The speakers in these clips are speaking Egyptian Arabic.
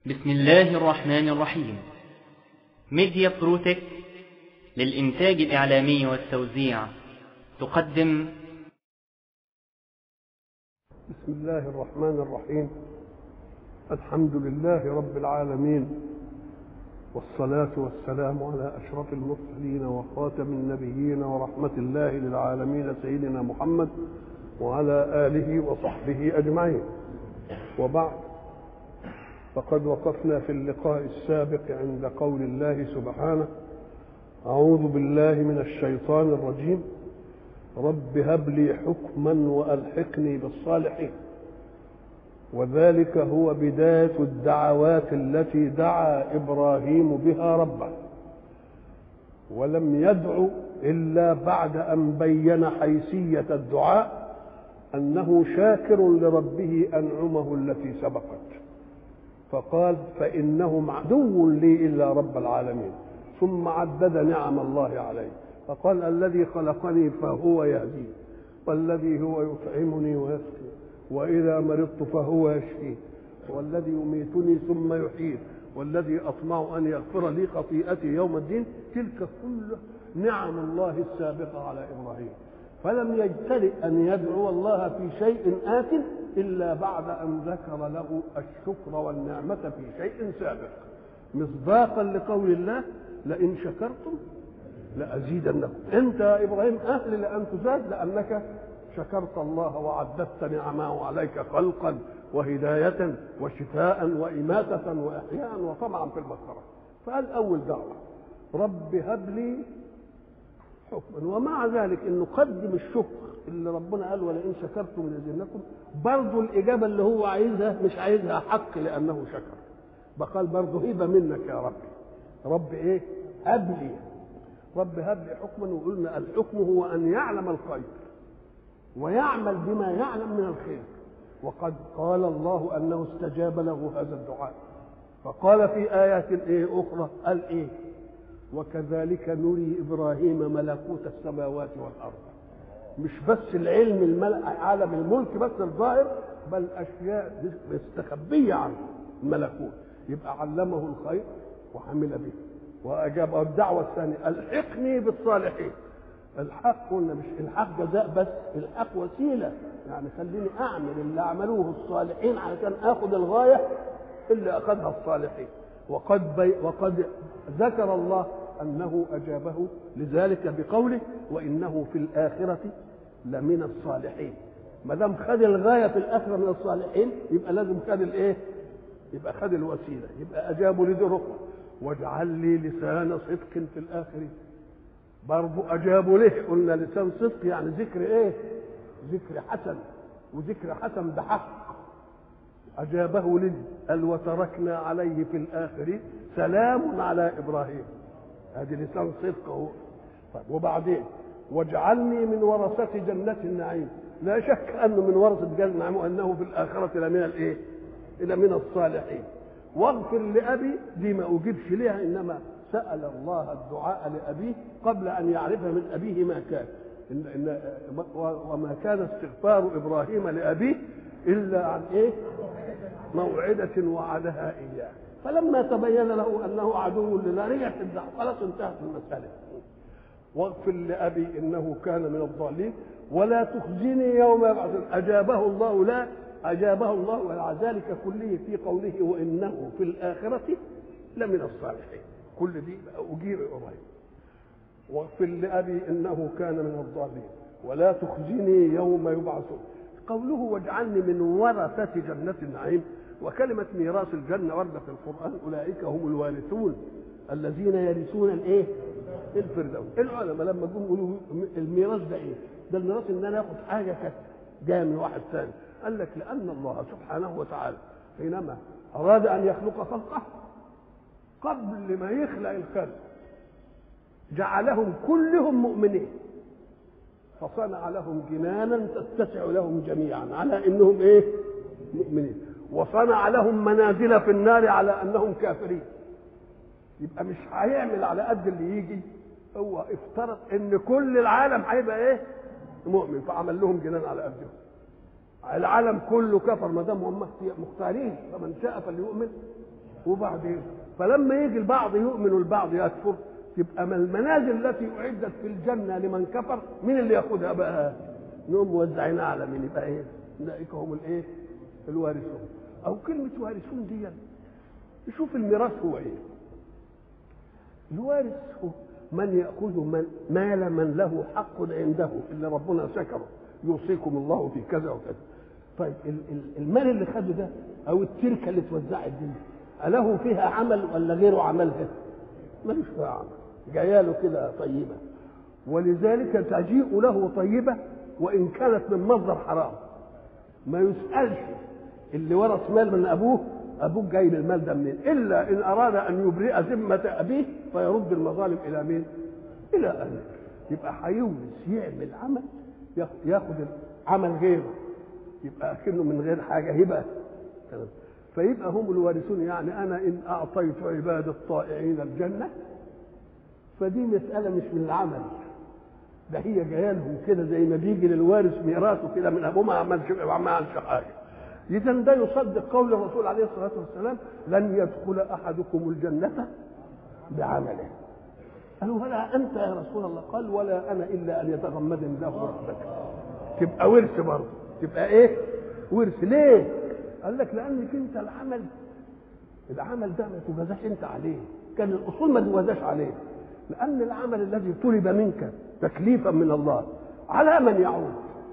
بسم الله الرحمن الرحيم ميديا بروتك للإنتاج الإعلامي والتوزيع تقدم بسم الله الرحمن الرحيم الحمد لله رب العالمين والصلاة والسلام على أشرف المرسلين وخاتم النبيين ورحمة الله للعالمين سيدنا محمد وعلى آله وصحبه أجمعين وبعد فقد وقفنا في اللقاء السابق عند قول الله سبحانه أعوذ بالله من الشيطان الرجيم رب هب لي حكما وألحقني بالصالحين وذلك هو بداية الدعوات التي دعا إبراهيم بها ربه ولم يدع إلا بعد أن بين حيثية الدعاء أنه شاكر لربه أنعمه التي سبقت فقال فإنهم عدو لي إلا رب العالمين ثم عدد نعم الله عليه فقال الذي خلقني فهو يهدين والذي هو يطعمني ويسقي وإذا مرضت فهو يشفين والذي يميتني ثم يحيي والذي أطمع أن يغفر لي خطيئتي يوم الدين تلك كل نعم الله السابقة على إبراهيم فلم يجترئ أن يدعو الله في شيء آت إلا بعد أن ذكر له الشكر والنعمة في شيء سابق مصداقا لقول الله لئن شكرتم لأزيدنكم أنت يا إبراهيم أهل لأن تزاد لأنك شكرت الله وعددت نعمه عليك خلقا وهداية وشفاء وإماتة وإحياء وطمعا في المغفرة فقال أول دعوة رب هب لي حكما ومع ذلك انه قدم الشكر اللي ربنا قال ولئن شكرتم لازيدنكم برضه الاجابه اللي هو عايزها مش عايزها حق لانه شكر فقال برضه هبه منك يا رب رب ايه هب لي رب هب لي حكما وقلنا الحكم هو ان يعلم الخير ويعمل بما يعلم من الخير وقد قال الله انه استجاب له هذا الدعاء فقال في ايات ايه اخرى قال ايه وكذلك نري ابراهيم ملكوت السماوات والارض مش بس العلم الملأ عالم الملك بس الظاهر بل اشياء مستخبيه عنه الملكوت يبقى علمه الخير وعمل به واجاب الدعوه الثانيه الحقني بالصالحين الحق قلنا مش الحق جزاء بس الحق وسيله يعني خليني اعمل اللي عملوه الصالحين علشان اخذ الغايه اللي اخذها الصالحين وقد بي وقد ذكر الله انه اجابه لذلك بقوله وانه في الاخره لمن الصالحين ما دام خد الغايه في الاخره من الصالحين يبقى لازم خد الايه؟ يبقى خد الوسيله يبقى اجابوا لذي ركوه واجعل لي لسان صدق في الاخرين برضو اجابوا له قلنا لسان صدق يعني ذكر ايه؟ ذكر حسن وذكر حسن بحق أجابه لي قال وتركنا عليه في الآخرين سلام على إبراهيم هذه لسان صدق هو طيب وبعدين واجعلني من ورثة جنة النعيم لا شك أنه من ورثة جنة النعيم وأنه في الآخرة لمن الإيه؟ لمن الصالحين واغفر لأبي دي ما أجيبش لها إنما سأل الله الدعاء لأبيه قبل أن يعرف من أبيه ما كان إن إن وما كان استغفار إبراهيم لأبيه إلا عن إيه؟ موعدة وعدها إياه فلما تبين له أنه عدو لله رجع في الدعوة خلاص انتهت المسألة واغفر لأبي إنه كان من الضالين ولا تخزني يوم يبعثون أجابه الله لا أجابه الله على ذلك كله في قوله وإنه في الآخرة لمن الصالحين كل دي أجيب إبراهيم واغفر لأبي إنه كان من الضالين ولا تخزني يوم يبعثون قوله واجعلني من ورثة جنة النعيم وكلمة ميراث الجنة وردة في القرآن أولئك هم الوارثون الذين يرثون الإيه؟ الفردوس العلماء لما جم يقولوا الميراث ده إيه؟ ده الميراث إن أنا آخد حاجة كانت جاية من واحد ثاني قال لك لأن الله سبحانه وتعالى حينما أراد أن يخلق خلقه قبل ما يخلق الخلق جعلهم كلهم مؤمنين فصنع لهم جنانا تتسع لهم جميعا على انهم ايه مؤمنين وصنع لهم منازل في النار على انهم كافرين يبقى مش هيعمل على قد اللي يجي هو افترض ان كل العالم هيبقى ايه مؤمن فعمل لهم جنان على قدهم العالم كله كفر ما دام هم مختارين فمن شاء فليؤمن وبعدين فلما يجي البعض يؤمن والبعض يكفر تبقى ما المنازل التي اعدت في الجنه لمن كفر مين اللي ياخدها بقى؟ نقوم موزعينها على مين يبقى ايه؟ اولئك هم الايه؟ الوارثون او كلمه وارثون دي شوف الميراث هو ايه؟ الوارث هو من ياخذ من مال من له حق عنده اللي ربنا ذكره يوصيكم الله في كذا وكذا طيب المال اللي خده ده او التركه اللي اتوزعت دي أله فيها عمل ولا غيره عملها؟ ملوش فيها عمل جايه له كده طيبه ولذلك تجيء له طيبه وان كانت من مصدر حرام ما يسالش اللي ورث مال من ابوه ابوك جاي المال ده منين الا ان اراد ان يبرئ ذمه ابيه فيرد المظالم الى مين الى اهله يبقى هيورث يعمل عمل ياخد عمل غيره يبقى اكنه من غير حاجه هبه فيبقى هم الوارثون يعني انا ان اعطيت عباد الطائعين الجنه فدي مساله مش من العمل ده هي جايه لهم كده زي ما بيجي للوارث ميراثه كده من ابوه ما عملش ما عملش حاجه اذا ده يصدق قول الرسول عليه الصلاه والسلام لن يدخل احدكم الجنه بعمله قالوا ولا انت يا رسول الله قال ولا انا الا ان يتغمدني الله رحمتك تبقى ورث برضه تبقى ايه ورث ليه قال لك لانك انت العمل العمل ده ما تجازاش انت عليه كان الاصول ما تجازاش عليه لان العمل الذي طلب منك تكليفا من الله على من يعود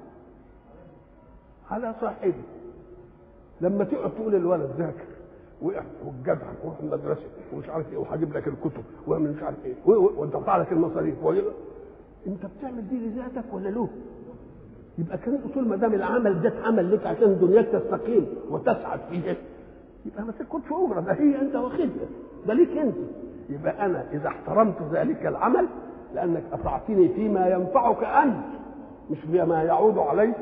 على صاحبه لما تقعد تقول للولد ذاكر وقع والجدع وروح المدرسه ومش عارف ايه وهجيب لك الكتب واعمل مش عارف ايه وادفع لك المصاريف انت بتعمل دي لذاتك ولا له؟ يبقى كان الاصول ما دام العمل ده اتعمل لك عشان دنياك تستقيم وتسعد فيها يبقى ما تاخدش اجره ده هي انت واخدها ده ليك انت يبقى انا اذا احترمت ذلك العمل لانك اطعتني فيما ينفعك انت مش فيما يعود عليك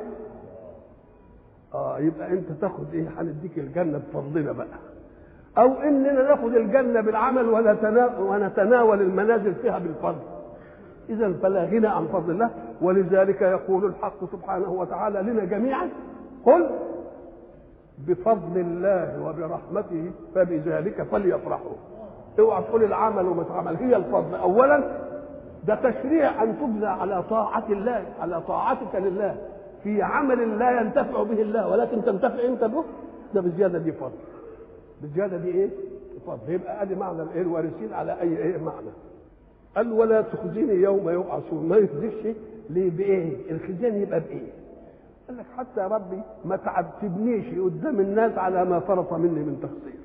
اه يبقى انت تاخد ايه هنديك الجنه بفضلنا بقى او اننا ناخد الجنه بالعمل ونتناول المنازل فيها بالفضل اذا فلا غنى عن فضل الله ولذلك يقول الحق سبحانه وتعالى لنا جميعا قل بفضل الله وبرحمته فبذلك فليفرحوا اوعى تقول العمل وما تعمل هي الفضل اولا ده تشريع ان تجزى على طاعه الله على طاعتك لله في عمل لا ينتفع به الله ولكن تنتفع انت به ده بزياده دي فضل بزياده دي ايه؟ فضل يبقى ادي معنى الايه الوارثين على اي ايه معنى قال ولا تخزني يوم يبعثون ما يخزيش ليه بايه؟ الخزيان يبقى بايه؟ قال لك حتى يا ربي ما تعتبنيش قدام الناس على ما فرط مني من تقصير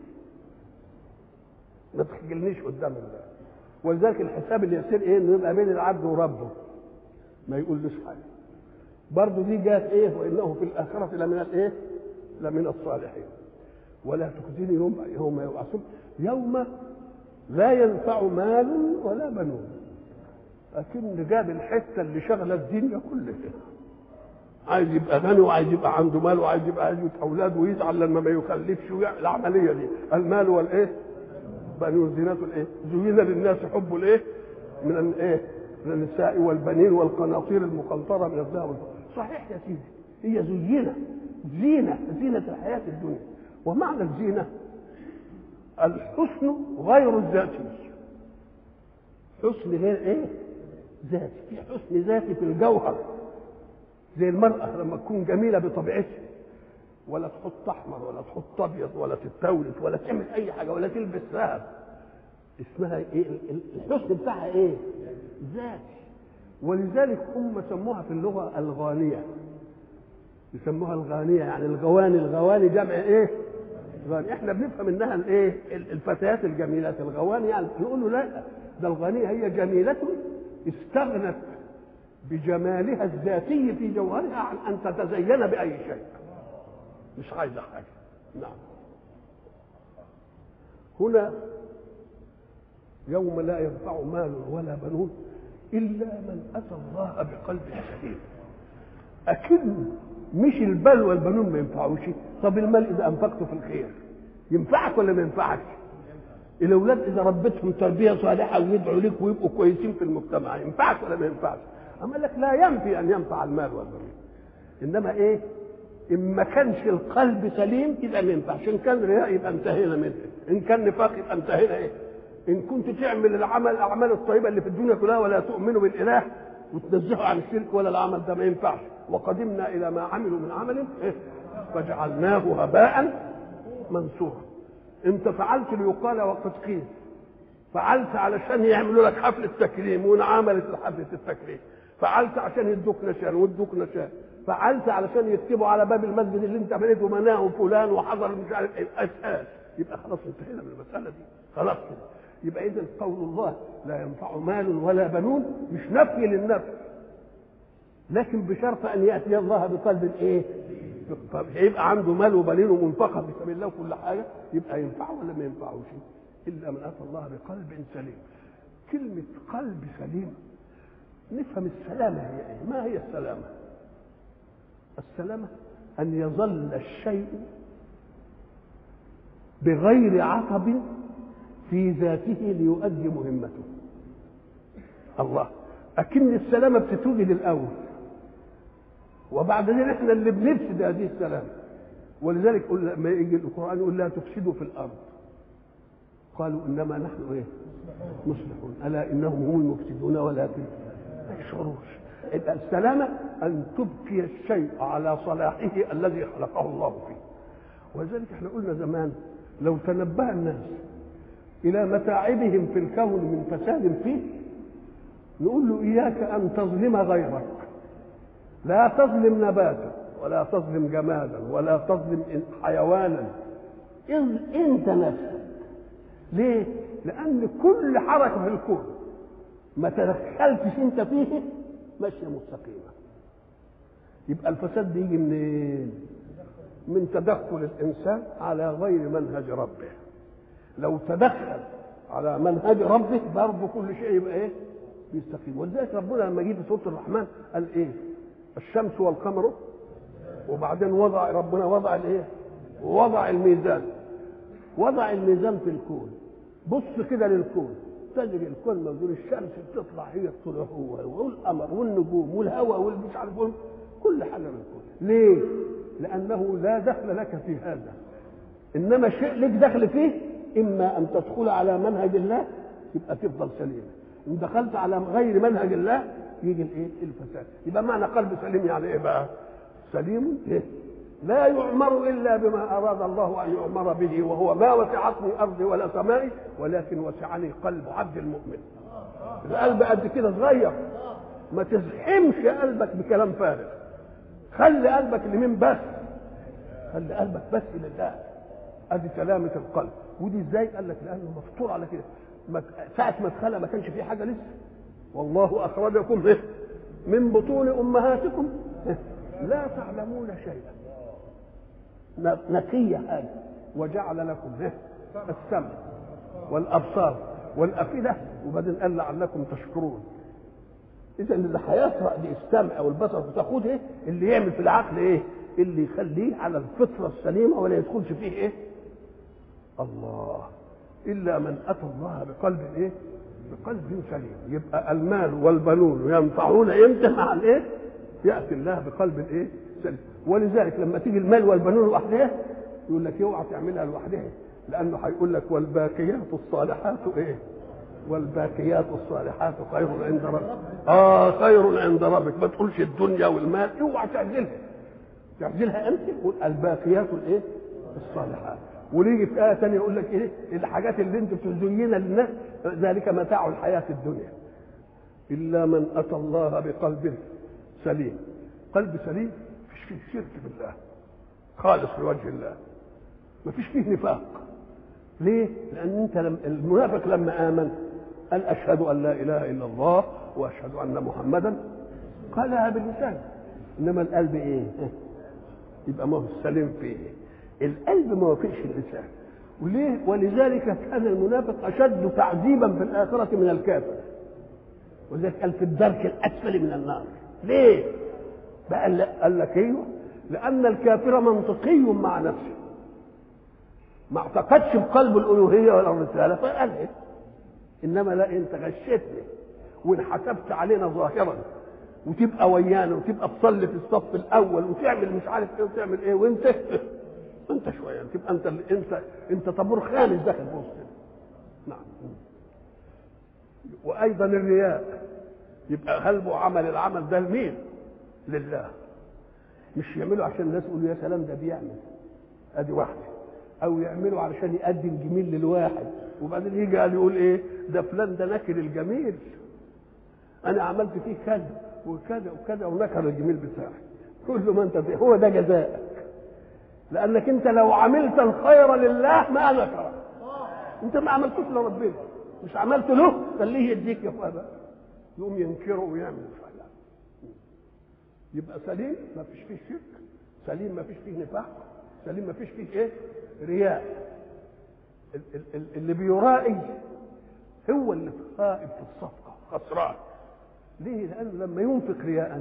ما تخجلنيش قدام الله ولذلك الحساب اللي يصير ايه انه يبقى بين العبد وربه ما يقولش حاجه برضه دي جات ايه وانه في الاخره لمن الايه لمن الصالحين ولا تخزني يوم يوم يبعثون يوم لا ينفع مال ولا بنون لكن جاب الحته اللي شغله الدنيا كلها عايز يبقى غني وعايز يبقى عنده مال وعايز يبقى عايز اولاد ويزعل لما ما يخلفش ويعمل العمليه دي المال والايه بنون زينة الايه زين للناس حب الايه من الايه من النساء والبنين والقناطير المقنطرة من الذهب والفضة صحيح يا سيدي هي زينة زينة زينة الحياة الدنيا ومعنى الزينة الحسن غير الذاتي حسن غير ايه ذاتي في حسن ذاتي في الجوهر زي المرأة لما تكون جميلة بطبيعتها ولا تحط احمر ولا تحط ابيض ولا تتولد ولا تعمل اي حاجه ولا تلبس ذهب اسمها ايه الحسن بتاعها ايه ذاتي ولذلك هم سموها في اللغه الغانيه يسموها الغانيه يعني الغواني الغواني جمع ايه غاني احنا بنفهم انها الايه الفتيات الجميلات الغواني يعني يقولوا لا ده الغانيه هي جميله استغنت بجمالها الذاتي في جوهرها عن ان تتزين باي شيء مش عايزه حاجه نعم هنا يوم لا ينفع مال ولا بنون الا من اتى الله بقلب سليم اكن مش المال والبنون ما ينفعوش طب المال اذا انفقته في الخير ينفعك ولا ما ينفعكش الاولاد اذا ربيتهم تربيه صالحه ويدعوا لك ويبقوا كويسين في المجتمع ينفعك ولا ما ينفعش اما لك لا ينفي ان ينفع المال والبنون انما ايه ان ما كانش القلب سليم يبقى ما ينفعش ان كان رياء يبقى انتهينا منه ان كان نفاق يبقى انتهينا ايه ان كنت تعمل العمل الاعمال الطيبه اللي في الدنيا كلها ولا تؤمنوا بالاله وتنزهوا عن الشرك ولا العمل ده ما ينفعش وقدمنا الى ما عملوا من عمل إيه؟ فجعلناه هباء منثورا انت فعلت ليقال وقد قيل فعلت علشان يعملوا لك حفله تكريم وانعملت حفله التكريم فعلت عشان يدوك نشان وادوك نشان فعلت علشان يكتبوا على باب المسجد اللي انت بنيته مناه فلان وحضر مش عارف ايه اساس يبقى خلاص انتهينا من المساله دي خلاص كده يبقى اذا قول الله لا ينفع مال ولا بنون مش نفي للنفس لكن بشرط ان ياتي الله بقلب ايه؟ يبقى عنده مال وبنين ومنفقه في سبيل الله وكل حاجه يبقى ينفعه ولا ما ينفعوش؟ الا من اتى الله بقلب سليم. كلمه قلب سليم نفهم السلامه هي ايه؟ ما هي السلامه؟ السلامه ان يظل الشيء بغير عقب في ذاته ليؤدي مهمته. الله أكن السلامة بتتوجد الأول وبعدين احنا اللي بنفسد هذه السلامة ولذلك لما يجي القرآن يقول لا تفسدوا في الأرض قالوا إنما نحن إيه؟ مصلحون ألا إنهم هم المفسدون ولكن ما يشعروش يبقى السلامة أن تبقي الشيء على صلاحه الذي خلقه الله فيه ولذلك احنا قلنا زمان لو تنبه الناس إلى متاعبهم في الكون من فساد فيه نقول له إياك أن تظلم غيرك لا تظلم نباتا ولا تظلم جمادا ولا تظلم حيوانا انت نفسك ليه لان كل حركه في الكون ما تدخلتش انت فيه ماشيه مستقيمه يبقى الفساد بيجي منين من تدخل الانسان على غير منهج ربه لو تدخل على منهج ربه برضه كل شيء يبقى ايه بيستقيم ولذلك ربنا لما جه في سوره الرحمن قال ايه الشمس والقمر وبعدين وضع ربنا وضع الايه وضع الميزان وضع الميزان في الكون بص كده للكون تجري الكون موجود الشمس بتطلع هي الطلوع هو والقمر والنجوم والهواء والمش عارف كل حاجه من الكون ليه؟ لانه لا دخل لك في هذا انما شيء لك دخل فيه اما ان تدخل على منهج الله يبقى تفضل سليم ان دخلت على غير منهج الله يجي الايه الفساد يبقى معنى قلب سليم يعني ايه بقى سليم إيه؟ لا يعمر الا بما اراد الله ان يعمر به وهو ما وسعتني ارضي ولا سمائي ولكن وسعني قلب عبد المؤمن القلب قد كده صغير ما تزحمش قلبك بكلام فارغ خلي قلبك لمين بس خلي قلبك بس لله ادي سلامه القلب ودي ازاي قال لك لانه مفطور على كده ساعه ما اتخلق ما كانش فيه حاجه لسه والله اخرجكم إيه؟ من بطون امهاتكم إيه؟ لا تعلمون شيئا نقية حاجة وجعل لكم إيه؟ السمع والابصار والافئده وبعدين قال لعلكم تشكرون اذا اللي هيقرا دي السمع والبصر وتاخد ايه اللي يعمل في العقل ايه اللي يخليه على الفطره السليمه ولا يدخلش فيه ايه الله الا من اتى الله بقلب ايه بقلب سليم يبقى المال والبنون ينفعون امتى مع الايه ياتي الله بقلب الايه سليم ولذلك لما تيجي المال والبنون لوحدها يقول لك اوعى تعملها لوحدها لانه هيقول لك والباقيات الصالحات ايه والباقيات الصالحات خير عند ربك اه خير عند ربك ما تقولش الدنيا والمال اوعى تعزلها تعزلها انت قول الباقيات الايه الصالحات وليجي في ايه ثانيه يقول لك ايه الحاجات اللي انت بتزينها للناس ذلك متاع الحياه الدنيا الا من اتى الله بقلب سليم قلب سليم مفيش فيه شرك بالله خالص لوجه الله مفيش فيه نفاق ليه؟ لأن أنت لم المنافق لما آمن قال أشهد أن لا إله إلا الله وأشهد أن محمدا قالها باللسان إنما القلب إيه؟ يبقى ما هو السليم فيه القلب ما وافقش اللسان وليه؟ ولذلك كان المنافق أشد تعذيبا في الآخرة من الكافر ولذلك قال في الدرك الأسفل من النار ليه؟ بقى قال لك ايوه لأن الكافر منطقي مع نفسه ما اعتقدش بقلب الالوهيه ولا الرساله فقال ايه انما لا انت غشيتني وانحسبت علينا ظاهرا وتبقى ويانا وتبقى تصلي في الصف الاول وتعمل مش عارف ايه وتعمل ايه وانت انت شويه تبقى انت انت انت طابور خامس داخل في وسطنا نعم وايضا الرياء يبقى قلبه عمل العمل ده لمين؟ لله مش يعمله عشان الناس يقولوا يا سلام ده بيعمل ادي واحده او يعمله علشان يقدم جميل للواحد وبعدين يجي قال يقول ايه ده فلان ده نكر الجميل انا عملت فيه كذا وكذا وكذا ونكر الجميل بتاعي كل ما انت فيه هو ده جزائك لانك انت لو عملت الخير لله ما نكره انت ما عملتوش لربنا مش عملت له خليه يديك يا فاضل يقوم ينكره ويعمل فلا يبقى سليم ما فيش فيه شرك سليم ما فيش فيه نفاق سليم ما فيش فيه ايه رياء اللي بيرائي هو اللي خائب في الصفقه خسران ليه لانه لما ينفق رياء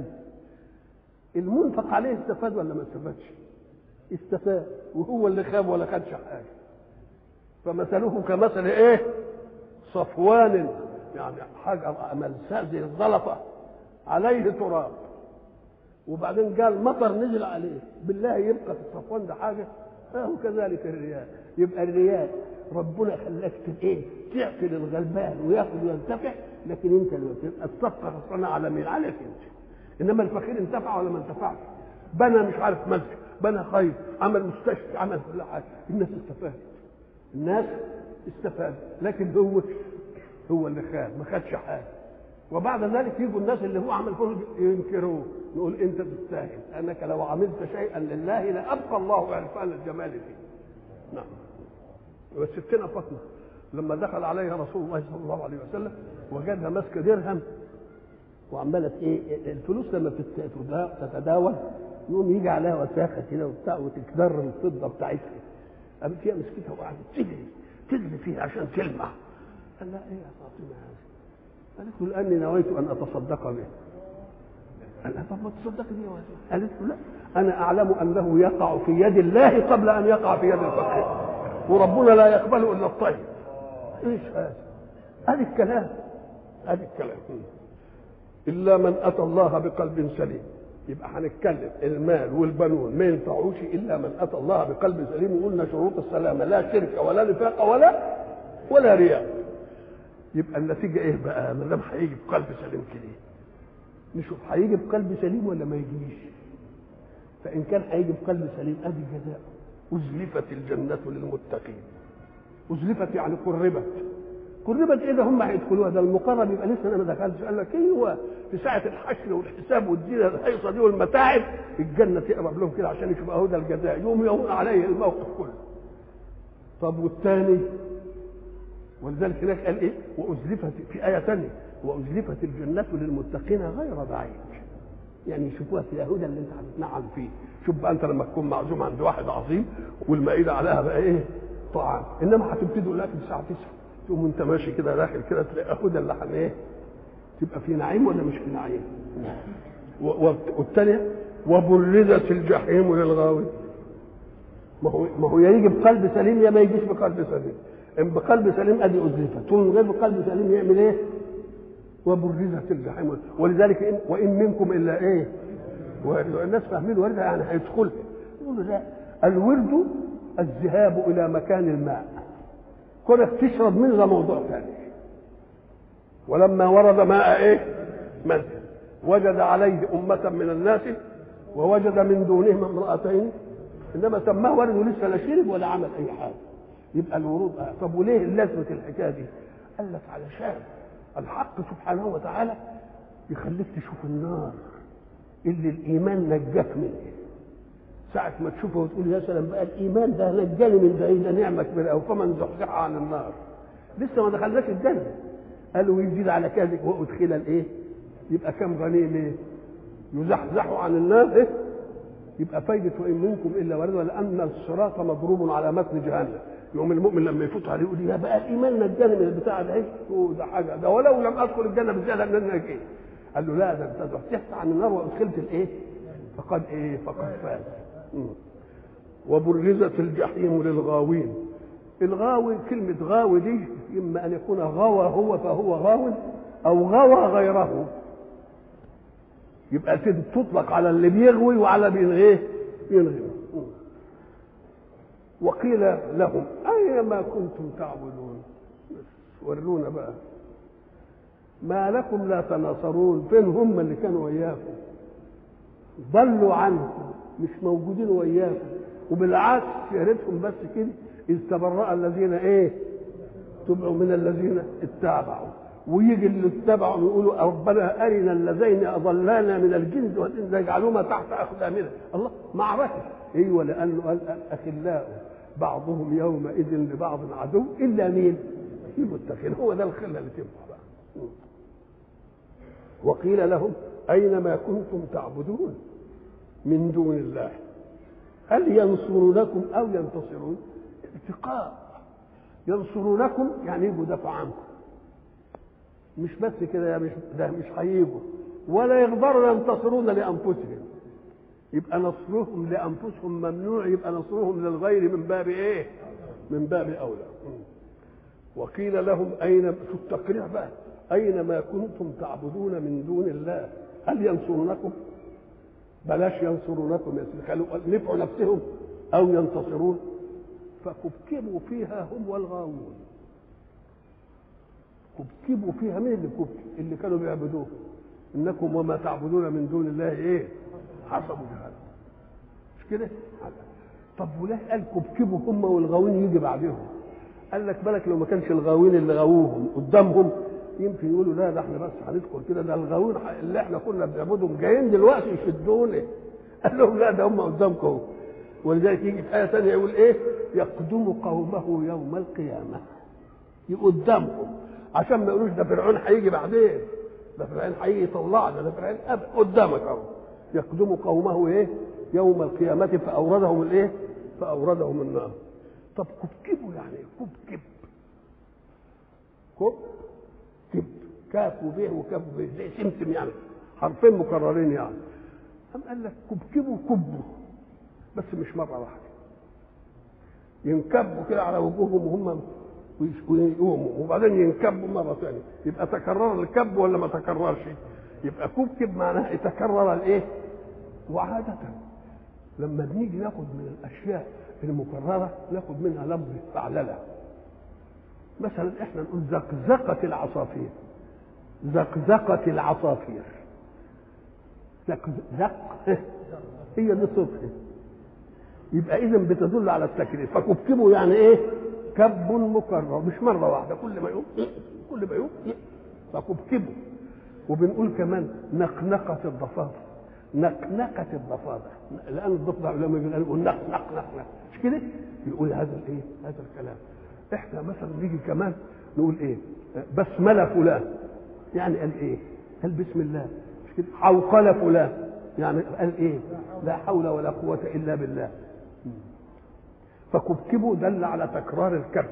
المنفق عليه استفاد ولا ما استفادش استفاد وهو اللي خاب ولا خدش حاجه فمثله كمثل ايه صفوان يعني حاجه ملساء زي الزلطه عليه تراب وبعدين قال مطر نزل عليه بالله يبقى في الصفوان ده حاجه فهو كذلك الرياء يبقى الرياء ربنا خلاك ايه تعقل الغلبان وياخذ وينتفع لكن انت اللي تبقى الصفقه خسرانه على مين عليك انت انما الفقير انتفع ولا ما انتفعش بنى مش عارف مسجد بنى خير عمل مستشفى عمل كل حاجه الناس استفادت الناس استفادت لكن هو هو اللي خان ما خدش حاجه وبعد ذلك يجوا الناس اللي هو عمل فيهم ينكروه نقول انت تستاهل انك لو عملت شيئا لله لابقى الله عرفان الجمال فيه نعم وستنا فاطمه لما دخل عليها رسول الله صلى الله عليه وسلم وجدها ماسكه درهم وعماله ايه الفلوس لما تتداول يقوم يجي عليها وساخه كده وبتاع وتكدر الفضه بتاعتها قامت فيها مسكتها وقعدت تجري تجري فيها عشان تلمع قال لها ايه يا فاطمه هذا؟ قالت له لاني نويت ان اتصدق به قال لها طب ما تصدقي بيه قالت له لا انا اعلم انه يقع في يد الله قبل ان يقع في يد الفقير وربنا لا يقبل الا الطيب ايش هذا؟ هذا الكلام هذا الكلام الا من اتى الله بقلب سليم يبقى هنتكلم المال والبنون ما ينفعوش الا من اتى الله بقلب سليم وقلنا شروط السلامه لا شرك ولا نفاق ولا ولا رياء يبقى النتيجه ايه بقى ما دام هيجي بقلب سليم كده نشوف هيجي بقلب سليم ولا ما يجيش فان كان هيجي بقلب سليم ادي جزاء ازلفت الجنه للمتقين ازلفت يعني قربت قربت ايه ده هم هيدخلوها ده المقرب يبقى لسه انا ما دخلتش قال لك ايوه في ساعه الحشر والحساب والدنيا الهيصه دي والمتاعب الجنه تقرب لهم كده عشان يشوفوا اهو ده الجزاء يوم يهون عليه الموقف كله طب والثاني ولذلك هناك قال ايه وازلفت في ايه ثانيه وازلفت الجنه للمتقين غير بعيد يعني يشوفوها في اليهودا اللي انت هتتنعم فيه شوف بقى انت لما تكون معزوم عند واحد عظيم والمائده عليها بقى ايه طعام انما هتبتدوا الاكل الساعه 9 تقوم انت ماشي كده داخل كده تلاقي هدى اللي حن ايه تبقى في نعيم ولا مش في نعيم والثانيه وبرزت الجحيم للغاوي ما هو ما هو يا يجي بقلب سليم يا ما يجيش بقلب سليم ان بقلب سليم ادي ازلفت ومن غير بقلب سليم يعمل ايه وبرزت الجحيم ولذلك إن وان منكم الا ايه الناس فاهمين وردها يعني هيدخل يقولوا لا الورد الذهاب الى مكان الماء كونك تشرب منه ده موضوع ثاني ولما ورد ماء ايه من وجد عليه أمة من الناس ووجد من دونهما امرأتين إنما سماه ورد ولسه لا شرب ولا عمل أي حاجة يبقى الورود آه. طب وليه لازمة الحكاية دي؟ قال لك علشان الحق سبحانه وتعالى يخليك تشوف النار اللي الإيمان نجاك منه ساعة ما تشوفه وتقول يا سلام بقى الإيمان ده نجاني من بعيد ده نعمة كبيرة أو فمن زحزح عن النار لسه ما دخلناش الجنة قالوا يزيد على كذلك وأدخل الإيه؟ يبقى كم غنيم إيه؟ يزحزح عن النار إيه؟ يبقى فايدة وإن منكم إلا واردها لأن الصراط مضروب على متن جهنم يوم المؤمن لما يفوت عليه يقول يا بقى الإيمان نجاني من البتاع ده إيه؟ ده حاجة ده ولو لم أدخل الجنة بزيادة من إيه؟ قال له لا ده أنت زحزحت عن النار وأدخلت الإيه؟ فقد إيه؟ فقد فاز وبرزت الجحيم للغاوين الغاوي كلمة غاوي دي إما أن يكون غوى هو فهو غاو أو غوى غيره يبقى تطلق على اللي بيغوي وعلى بينغيه ينغي وقيل لهم أين ما كنتم تعبدون ورونا بقى ما لكم لا تناصرون فين هم اللي كانوا وياكم ضلوا عنكم مش موجودين وياكم وبالعكس يا ريتهم بس كده اذ تبرأ الذين ايه تبعوا من الذين اتبعوا ويجي اللي اتبعوا يقولوا ربنا ارنا اللذين اضلانا من الجنس والانس يجعلهما تحت اقدامنا الله معركه ايوه لانه قال الاخلاء بعضهم يومئذ لبعض عدو الا مين؟ المتقين هو ده الخله اللي تنفع بقى وقيل لهم اين ما كنتم تعبدون من دون الله هل ينصرونكم او ينتصرون التقاء ينصرونكم يعني يجوا دفع عنكم مش بس كده مش ده مش هيجوا ولا يقدروا ينتصرون لانفسهم يبقى نصرهم لانفسهم ممنوع يبقى نصرهم للغير من باب ايه؟ من باب اولى وقيل لهم اين في التقريع بقى اين ما كنتم تعبدون من دون الله هل ينصرونكم؟ بلاش ينصرونكم خلوا نفعوا نفسهم او ينتصرون فكبكبوا فيها هم والغاوون كبكبوا فيها مين اللي كبكب اللي كانوا بيعبدوه انكم وما تعبدون من دون الله ايه حسبوا جهنم مش كده طب وليه قال كبكبوا هم والغاوين يجي بعدهم قال لك بالك لو ما كانش الغاوين اللي غاووهم قدامهم يمكن يقولوا لا ده احنا بس هندخل كده ده الغاوين اللي احنا كنا بنعبدهم جايين دلوقتي يشدوني قال لهم لا ده هم قدامكم اهو ولذلك يجي في آية ثانية يقول إيه؟ يقدم قومه يوم القيامة قدامكم عشان ما يقولوش ده فرعون هيجي بعدين ده فرعون هيجي يطلعنا ده فرعون قدامك اهو يقدم قومه ايه؟ يوم القيامة فأوردهم الايه؟ فأوردهم النار طب كبكبوا يعني كبكب كب كب كاف وبيه وكاف وبيه زي سمسم يعني حرفين مكررين يعني أم قال لك كبكبوا كبوا بس مش مرة واحدة ينكبوا كده على وجوههم وهم ويقوموا وبعدين ينكبوا مرة ثانية يبقى تكرر الكب ولا ما تكررش يبقى كبكب معناها يتكرر الايه وعادة لما بنيجي ناخد من الأشياء المكررة ناخد منها لفظ فعللة مثلا احنا نقول زقزقة العصافير زقزقة العصافير زقزق هي دي صفة يبقى اذا بتدل على التكرير فكبكبوا يعني ايه كب مكرر مش مره واحده كل ما يقوم كل ما يقوم فكبكبوا وبنقول كمان نقنقة الضفادع نقنقة الضفادع لأن الضفدع لما يقول نق نق نق نق مش كده؟ يقول هذا الايه؟ هذا الكلام احنا مثلا نيجي كمان نقول ايه؟ بسملة فلان يعني قال ايه؟ قال بسم الله مش كده؟ حوقل فلان يعني قال ايه؟ لا حول ولا قوة إلا بالله فكبكبوا دل على تكرار الكب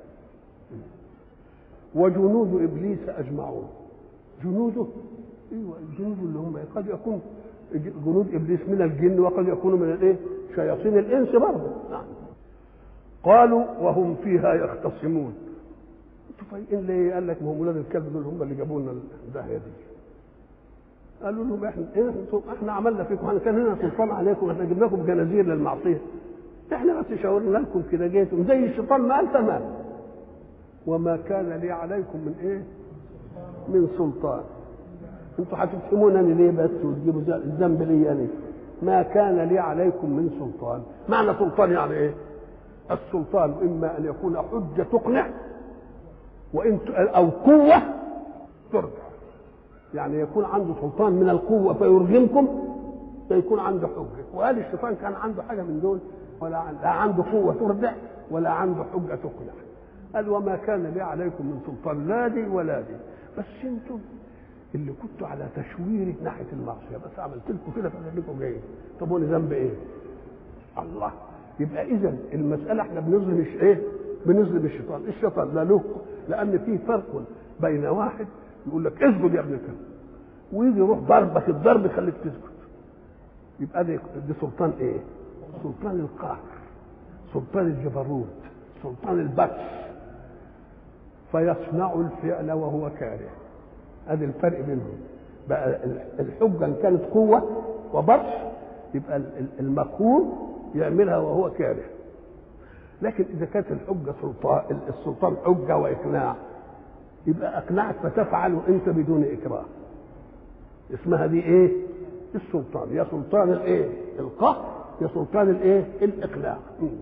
وجنود ابليس اجمعون جنوده ايوه الجنود اللي هم قد يكون جنود ابليس من الجن وقد يكونوا من الايه؟ شياطين الانس برضه نعم قالوا وهم فيها يختصمون انتوا فايقين ليه؟ قال لك ما هم ولاد الكلب دول هم اللي جابوا لنا الداهيه دي قالوا لهم احنا إيه احنا عملنا فيكم احنا كان لنا سلطان عليكم احنا جبنا لكم جنازير للمعصيه احنا بس شاورنا لكم كده جيتم زي الشيطان ما قال تمام وما كان لي عليكم من ايه؟ من سلطان انتوا هتتهمونني ليه بس وتجيبوا الذنب لي انا ما كان لي عليكم من سلطان معنى سلطان يعني ايه؟ السلطان اما ان يكون حجه تقنع وان او قوه ترجع يعني يكون عنده سلطان من القوه فيرغمكم فيكون عنده حجه وقال الشيطان كان عنده حاجه من دول ولا لا عنده قوه تردع ولا عنده حجه تقنع قال وما كان لي عليكم من سلطان لا دي ولا دي بس انتم اللي كنتوا على تشويري ناحيه المعصيه بس عملت لكم كده فانكم جايين طب وانا ذنب ايه؟ الله يبقى اذا المساله احنا بنظلم مش ايه؟ بنظلم الشيطان، الشيطان لا له لان في فرق بين واحد يقول لك اسجد يا ابن الكلب ويجي يروح ضربك الضرب يخليك تسجد يبقى دي, دي سلطان ايه؟ سلطان القهر سلطان الجبروت سلطان البطش فيصنع الفعل وهو كاره هذا الفرق بينهم بقى الحجه ان كانت قوه وبطش يبقى المقهور يعملها وهو كاره لكن اذا كانت الحجه سلطان السلطان حجه واقناع يبقى اقنعك فتفعل انت بدون اكراه اسمها دي ايه السلطان يا سلطان الايه القهر يا سلطان الايه الاقناع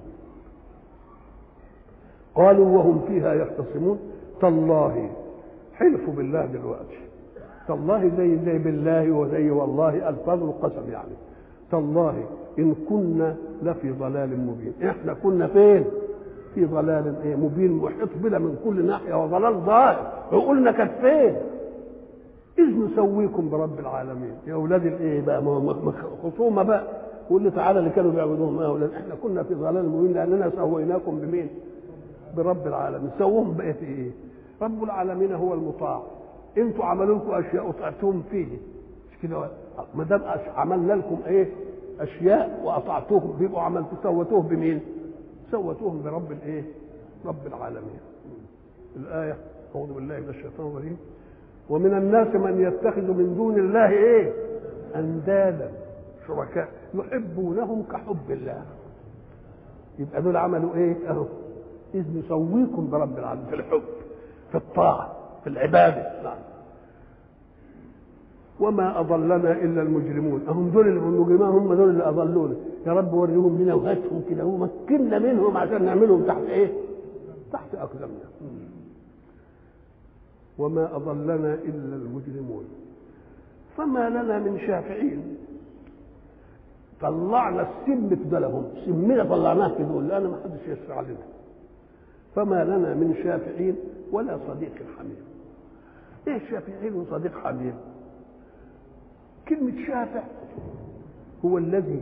قالوا وهم فيها يختصمون تالله حلفوا بالله دلوقتي تالله زي زي بالله وزي والله الفاظ القسم يعني تالله ان كنا لفي ضلال مبين احنا كنا فين في ضلال ايه مبين محيط بنا من كل ناحيه وضلال ظاهر عقولنا كانت فين اذ نسويكم برب العالمين يا اولاد الايه بقى خصومه بقى واللي تعالى اللي كانوا بيعبدوهم يا اولاد احنا كنا في ضلال مبين لاننا سويناكم بمين برب العالمين سووهم بقى في ايه رب العالمين هو المطاع انتوا عملوا لكم اشياء وطعتوهم فيه مش كده ما دام عملنا لكم ايه اشياء واطعتوهم بيبقوا عملتوا سوتوه بمين سوتوهم برب الايه رب العالمين الايه اعوذ بالله من الشيطان الرجيم ومن الناس من يتخذ من دون الله ايه اندادا شركاء يحبونهم كحب الله يبقى دول عملوا ايه اهو اذ نسويكم برب العالمين في الحب في الطاعه في العباده نعم وما اضلنا الا المجرمون هم دول المجرمين هم دول اللي اضلونا يا رب وريهم لنا وهاتهم كده ومكنا منهم عشان نعملهم تحت ايه تحت اقدامنا وما اضلنا الا المجرمون فما لنا من شافعين طلعنا السم في دولهم سمنا طلعناه في دول لان ما حدش يشفع لنا فما لنا من شافعين ولا صديق حميم ايه شافعين وصديق حميم كلمة شافع هو الذي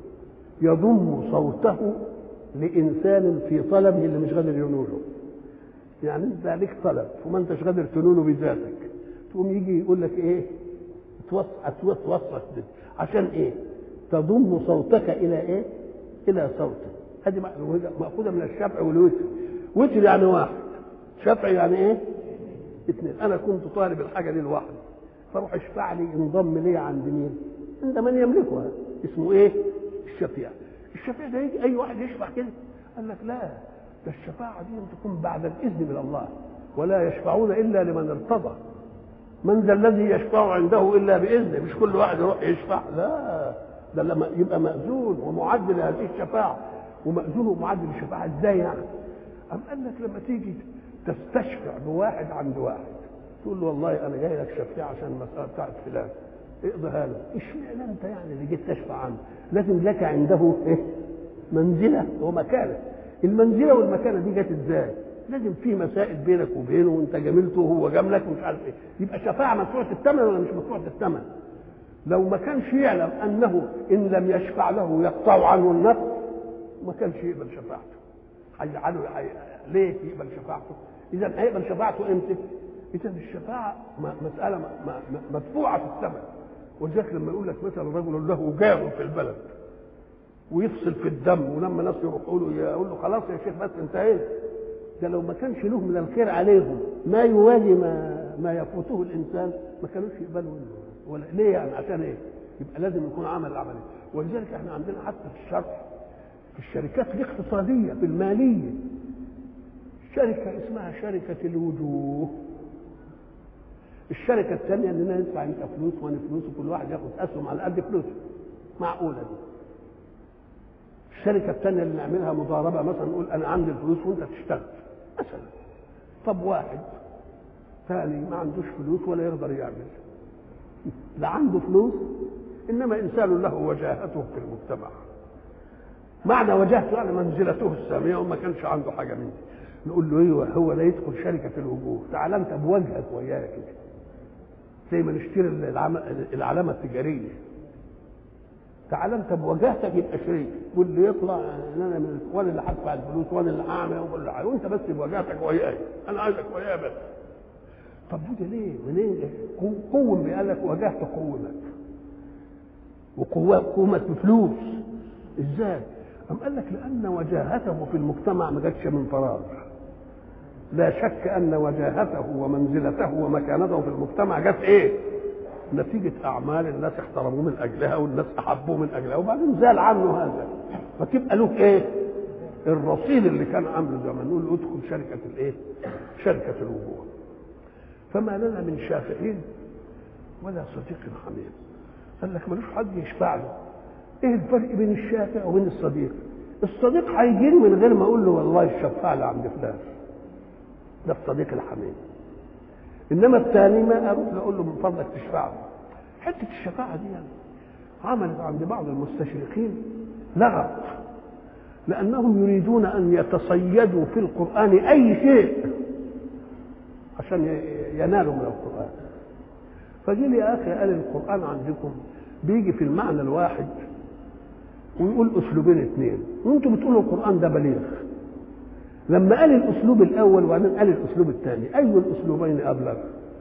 يضم صوته لإنسان في طلبه اللي مش قادر ينوله يعني انت عليك طلب وما انتش قادر تنوله بذاتك تقوم يجي يقول لك ايه توصف عشان ايه تضم صوتك الى ايه الى صوته هذه مأخوذة من الشفع والوتر وتر يعني واحد شفع يعني ايه اثنين انا كنت طالب الحاجة دي لوحدي فاروح اشفع لي انضم لي عند مين عند من يملكها اسمه ايه الشفيع الشفيع ده يجي اي واحد يشفع كده قال لك لا ده الشفاعة دي تكون بعد الإذن من الله ولا يشفعون إلا لمن ارتضى من ذا الذي يشفع عنده إلا بإذنه مش كل واحد يروح يشفع لا ده لما يبقى مأذون ومعد لهذه الشفاعة ومأذون ومعد للشفاعة ازاي يعني؟ أم قال لك لما تيجي تستشفع بواحد عند واحد تقول له والله أنا جاي لك شفيع عشان المسألة بتاعت فلان اقضيها له اشمعنى أنت يعني اللي جيت تشفع عنه لازم لك عنده إيه؟ منزلة ومكانة المنزله والمكانه دي جت ازاي؟ لازم في مسائل بينك وبينه وانت جاملته وهو جاملك ومش عارف ايه يبقى شفاعه مدفوعه الثمن ولا مش مدفوعه الثمن؟ لو ما كانش يعلم انه ان لم يشفع له يقطع عنه النفس ما كانش يقبل شفاعته هيجعله ليه يقبل شفاعته؟ اذا هيقبل شفاعته امتى؟ اذا الشفاعه مساله مدفوعه في الثمن ولذلك لما يقول لك مثلا رجل له جار في البلد ويفصل في الدم ولما ناس يروحوا له يقول له خلاص يا شيخ بس انتهينا ده لو ما كانش له من الخير عليهم ما يوازي ما ما يفوته الانسان ما كانوش يقبلوا منه ولا ليه يعني عشان ايه؟ يبقى لازم يكون عمل عملي ولذلك احنا عندنا حتى في الشرع في الشركات الاقتصاديه في الماليه شركه اسمها شركه الوجوه الشركه الثانيه اننا ندفع انت فلوس وانا فلوس وكل واحد ياخد اسهم على قد فلوسه معقوله دي الشركة الثانية اللي نعملها مضاربة مثلا نقول أنا عندي الفلوس وأنت تشتغل مثلا طب واحد ثاني ما عندوش فلوس ولا يقدر يعمل لا عنده فلوس إنما إنسان له وجاهته في المجتمع معنى وجاهته يعني منزلته السامية وما كانش عنده حاجة من دي نقول له ايوه هو ده يدخل شركة الوجوه تعال انت بوجهك وياك كده زي ما نشتري العلامة التجارية تعال انت بوجهتك يبقى شريك واللي يطلع انا من وانا اللي هدفع الفلوس وانا اللي هعمل وكل حاجه وانت بس بوجهتك وياي انا عايزك وياي بس طب وده ليه؟ منين؟ قوم قال لك واجهت قومت وقومت بفلوس ازاي؟ أم قال لك لأن وجاهته في المجتمع ما جاتش من فراغ لا شك أن وجاهته ومنزلته ومكانته في المجتمع جت إيه؟ نتيجة أعمال الناس احترموه من أجلها والناس أحبوه من أجلها وبعدين زال عنه هذا فتبقى له إيه؟ الرصيد اللي كان عامله زمان نقول له ادخل شركة الإيه؟ شركة الوجوه فما لنا من شافعين ولا صديق حميم قال لك ملوش حد يشفع له ايه الفرق بين الشافع وبين الصديق الصديق هيجيني من غير ما اقول له والله الشفاعة اللي عند فلان ده الصديق الحميم انما الثاني ما اروح اقول له من فضلك تشفع له حته الشفاعه دي يعني عملت عند بعض المستشرقين لغط لانهم يريدون ان يتصيدوا في القران اي شيء عشان ينالوا من القران فجي لي يا اخي قال القران عندكم بيجي في المعنى الواحد ويقول اسلوبين اثنين وانتم بتقولوا القران ده بليغ لما قال الاسلوب الاول وبعدين قال الاسلوب الثاني اي الاسلوبين ابلغ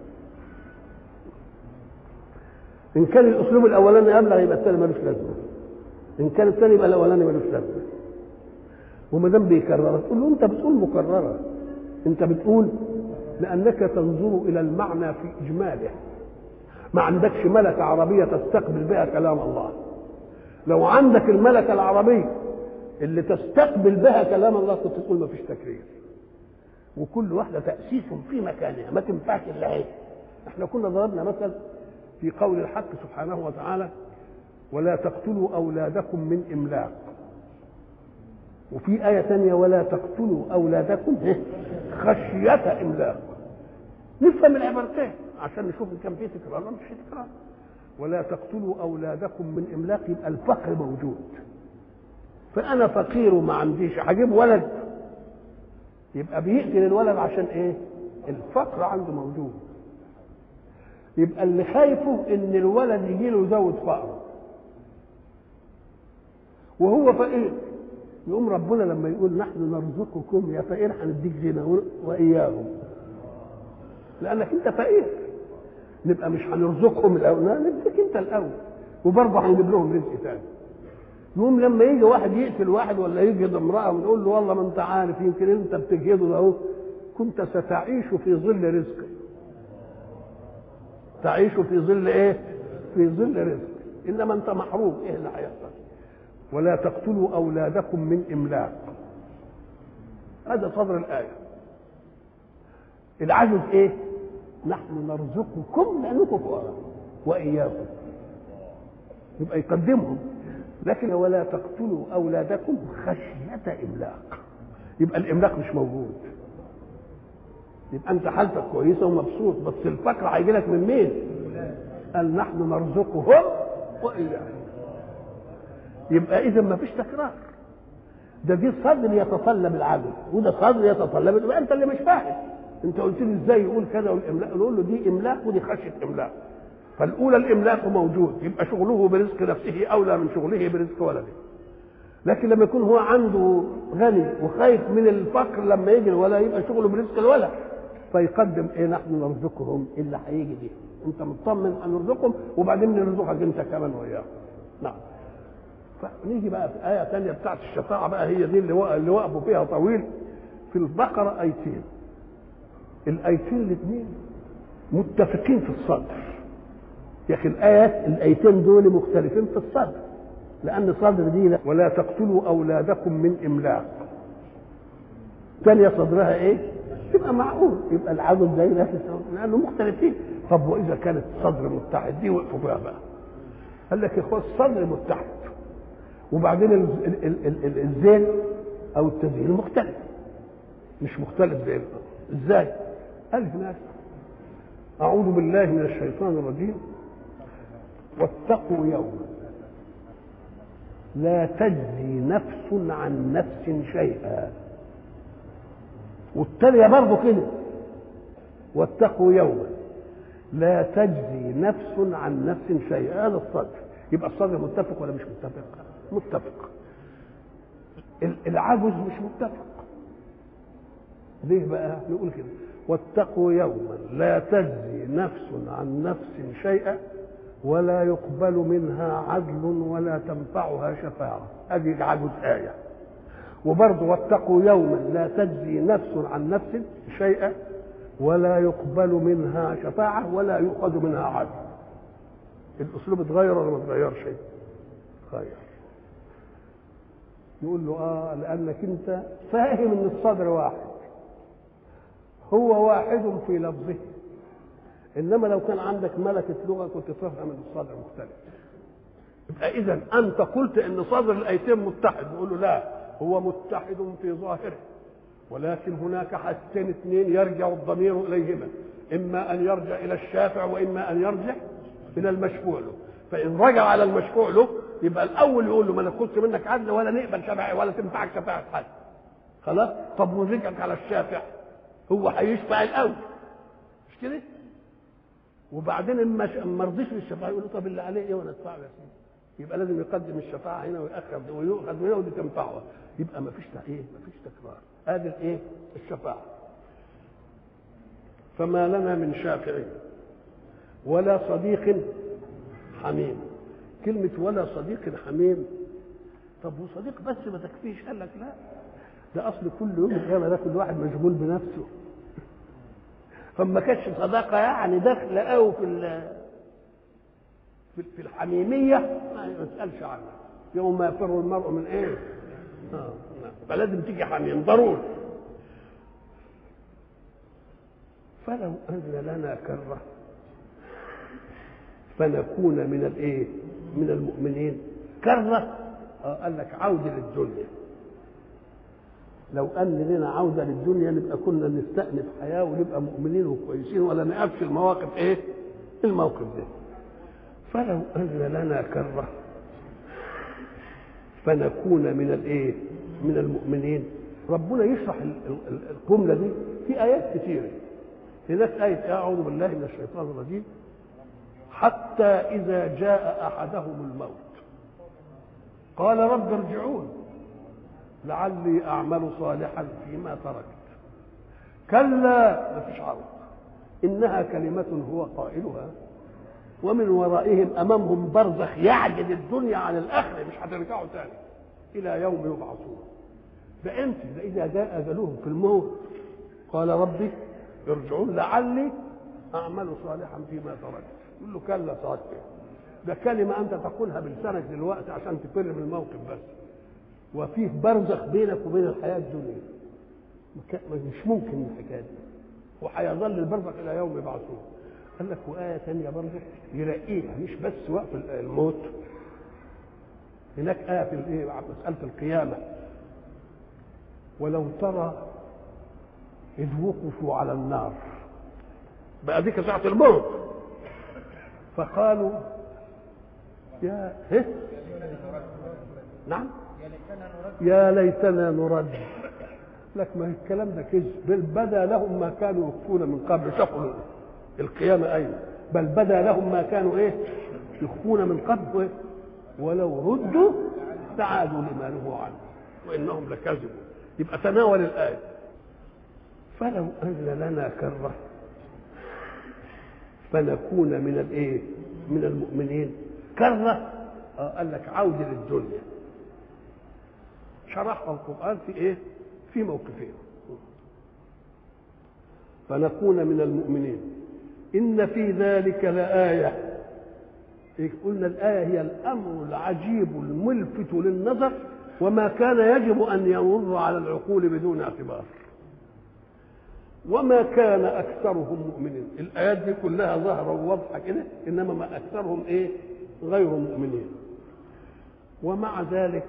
ان كان الاسلوب الاولاني ابلغ يبقى الثاني ملوش لازمه ان كان الثاني يبقى الاولاني ملوش لازمه وما دام بيكررها تقول له انت بتقول مكرره انت بتقول لانك تنظر الى المعنى في اجماله ما عندكش ملكه عربيه تستقبل بها كلام الله لو عندك الملكه العربيه اللي تستقبل بها كلام الله كنت تقول ما فيش تكرير وكل واحده تاسيس في مكانها ما تنفعش الا هي احنا كنا ضربنا مثل في قول الحق سبحانه وتعالى ولا تقتلوا اولادكم من املاق وفي آية ثانية ولا تقتلوا أولادكم خشية إملاق نفهم العبارتين عشان نشوف إن كان في تكرار ولا مش في تكرار ولا تقتلوا أولادكم من إملاق يبقى الفقر موجود فأنا فقير وما عنديش هجيب ولد يبقى بيقتل الولد عشان إيه؟ الفقر عنده موجود يبقى اللي خايفه إن الولد يجي له يزود فقره وهو فقير يقوم ربنا لما يقول نحن نرزقكم يا فقير هنديك زنا واياهم لانك انت فقير نبقى مش هنرزقهم الاول نديك انت الاول وبرضه هنجيب لهم رزق ثاني يقوم لما يجي واحد يقتل واحد ولا يجهد امراه ونقول له والله ما انت عارف يمكن انت بتجهده ده اهو كنت ستعيش في ظل رزقك تعيش في ظل ايه؟ في ظل رزقك انما انت محروم ايه اللي هيحصل؟ ولا تقتلوا أولادكم من إملاق هذا صدر الآية العجز إيه نحن نرزقكم لأنكم فقراء وإياكم يبقى يقدمهم لكن ولا تقتلوا أولادكم خشية إملاق يبقى الإملاق مش موجود يبقى أنت حالتك كويسة ومبسوط بس الفقر هيجي لك من مين؟ قال نحن نرزقهم وإياكم يبقى اذا ما فيش تكرار ده دي صدر يتطلب العدل وده صدر يتطلب يبقى انت اللي مش فاهم انت قلت لي ازاي يقول كذا والاملاء نقول له دي املاق ودي خشيه املاق فالاولى الاملاق موجود يبقى شغله برزق نفسه اولى من شغله برزق ولده لكن لما يكون هو عنده غني وخايف من الفقر لما يجي الولد يبقى شغله برزق الولد فيقدم ايه نحن نرزقهم اللي هيجي دي انت مطمن هنرزقهم وبعدين نرزقك انت كمان وياهم نعم فنيجي بقى في آية ثانية بتاعت الشفاعة بقى هي دي اللي اللي وقفوا فيها طويل في البقرة آيتين الآيتين الاثنين متفقين في الصدر يا أخي الآيات الآيتين دول مختلفين في الصدر لأن الصدر دي لا ولا تقتلوا أولادكم من إملاق ثانية صدرها إيه؟ يبقى معقول يبقى العدد زي لأنه مختلفين طب وإذا كانت الصدر متحد دي وقفوا فيها بقى قال لك يا إخوان الصدر متحد وبعدين الزين او التزيين مختلف مش مختلف زي ازاي قال هناك اعوذ بالله من الشيطان الرجيم واتقوا يوما لا تجزي نفس عن نفس شيئا والتانية برضه كده واتقوا يوما لا تجزي نفس عن نفس شيئا هذا الصدر يبقى الصدر متفق ولا مش متفق؟ متفق العجز مش متفق ليه بقى نقول كده واتقوا يوما لا تجزي نفس عن نفس شيئا ولا يقبل منها عدل ولا تنفعها شفاعة ادي العجز آية وبرضه واتقوا يوما لا تجزي نفس عن نفس شيئا ولا يقبل منها شفاعة ولا يؤخذ منها عدل الاسلوب اتغير ولا ما اتغيرش اتغير يقول له اه لانك انت فاهم ان الصدر واحد هو واحد في لفظه انما لو كان عندك ملكه لغه كنت تفهم ان الصدر مختلف يبقى اذا انت قلت ان صدر الايتين متحد نقول له لا هو متحد في ظاهره ولكن هناك حاجتين اثنين يرجع الضمير اليهما اما ان يرجع الى الشافع واما ان يرجع الى المشفوع له فان رجع على المشفوع له يبقى الاول يقول له ما ناخدش منك عدل ولا نقبل شفاعي ولا تنفعك شفاعه حد خلاص طب ورجعت على الشافع هو هيشفع الاول مش كده وبعدين اما ما رضيش بالشفاعه يقول له طب اللي عليه ايه وانا ادفعه يا سيدي يبقى لازم يقدم الشفاعه هنا ويأخذ ويؤخذ من هنا ودي تنفعه يبقى ما فيش ايه ما فيش تكرار هذه الايه الشفاعه فما لنا من شافع ولا صديق حميم كلمة ولا صديق حميم طب وصديق بس ما تكفيش قال لك لا ده اصل كل يوم القيامه ده كل واحد مشغول بنفسه فما كانتش صداقه يعني داخله قوي في في الحميميه ما يسالش عنها يوم يفر المرء من ايه؟ آه. فلازم تيجي حميم ضروري فلو ان لنا كره فنكون من الايه؟ من المؤمنين كره آه قال لك عوده للدنيا لو ان لنا عوده للدنيا نبقى كنا نستأنف حياه ونبقى مؤمنين وكويسين ولا نقفش المواقف ايه؟ الموقف ده فلو ان لنا كره فنكون من الايه؟ من المؤمنين ربنا يشرح الجمله دي في ايات كثيره هناك آية أعوذ بالله من الشيطان الرجيم حتى إذا جاء أحدهم الموت قال رب ارجعون لعلي أعمل صالحا فيما تركت كلا ما فيش عرض إنها كلمة هو قائلها ومن ورائهم أمامهم برزخ يعجز الدنيا عن الآخرة مش هترجعوا تاني إلى يوم يبعثون ده أنت ده إذا جاء أجلهم في الموت قال ربي ارجعون لعلي أعمل صالحا فيما تركت يقول له كلا صادق ده كلمة أنت تقولها بلسانك دلوقتي عشان تفر من الموقف بس وفيه برزخ بينك وبين الحياة الدنيا مش ممكن الحكاية دي وهيظل البرزخ إلى يوم يبعثون قال لك وآية ثانية برزخ يلاقيها مش بس وقت الموت هناك آية في الإيه مسألة القيامة ولو ترى إذ وقفوا على النار بقى دي ساعة الموت فقالوا يا إيه؟ نعم يا ليتنا نرد لك ما الكلام ده كذب بل بدا لهم ما كانوا يخفون من قبل شافوا القيامة أين بل بدا لهم ما كانوا إيه يخفون من قبل إيه؟ ولو ردوا استعادوا لما نهوا عنه وإنهم لكاذبون يبقى تناول الآية فلو أن لنا كرة فنكون من الإيه من المؤمنين كرة آه قال لك عودة للدنيا شرحها القرآن في إيه في موقفين فنكون من المؤمنين إن في ذلك لآية إيه قلنا الآية هي الأمر العجيب الملفت للنظر وما كان يجب أن يمر على العقول بدون اعتبار وما كان أكثرهم مؤمنين الآيات دي كلها ظاهرة وواضحة كده إنما ما أكثرهم إيه غير مؤمنين ومع ذلك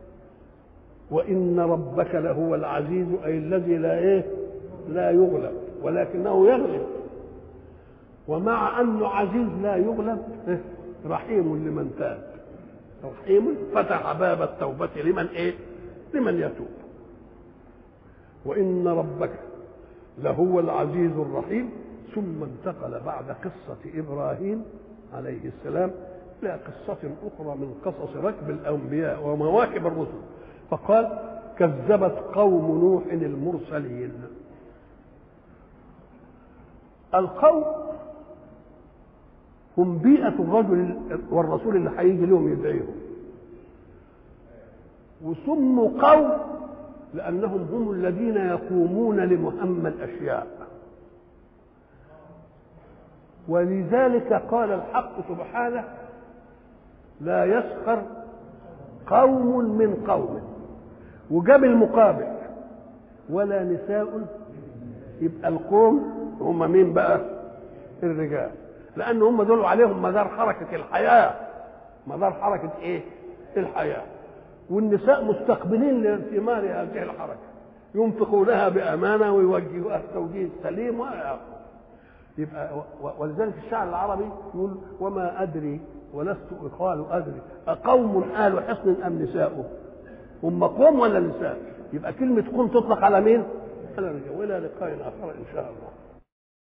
وإن ربك لهو العزيز أي الذي لا إيه لا يغلب ولكنه يغلب ومع أنه عزيز لا يغلب إيه؟ رحيم لمن تاب رحيم فتح باب التوبة لمن إيه لمن يتوب وإن ربك لهو العزيز الرحيم ثم انتقل بعد قصة إبراهيم عليه السلام إلى قصة أخرى من قصص ركب الأنبياء ومواكب الرسل فقال كذبت قوم نوح المرسلين القوم هم بيئة الرجل والرسول اللي هيجي لهم يدعيهم وسموا قوم لأنهم هم الذين يقومون لمهمة الأشياء ولذلك قال الحق سبحانه لا يسخر قوم من قوم وجاب المقابل ولا نساء يبقى القوم هم مين بقى الرجال لان هم دول عليهم مدار حركه الحياه مدار حركه ايه الحياه والنساء مستقبلين لثمار هذه الحركه ينفقونها بامانه ويوجهوها التوجيه السليم يبقى ولذلك الشعر العربي يقول وما ادري ولست اقال ادري اقوم ال حصن ام نساء هم قوم ولا نساء يبقى كلمه قوم تطلق على مين على الرجال والى لقاء اخر ان شاء الله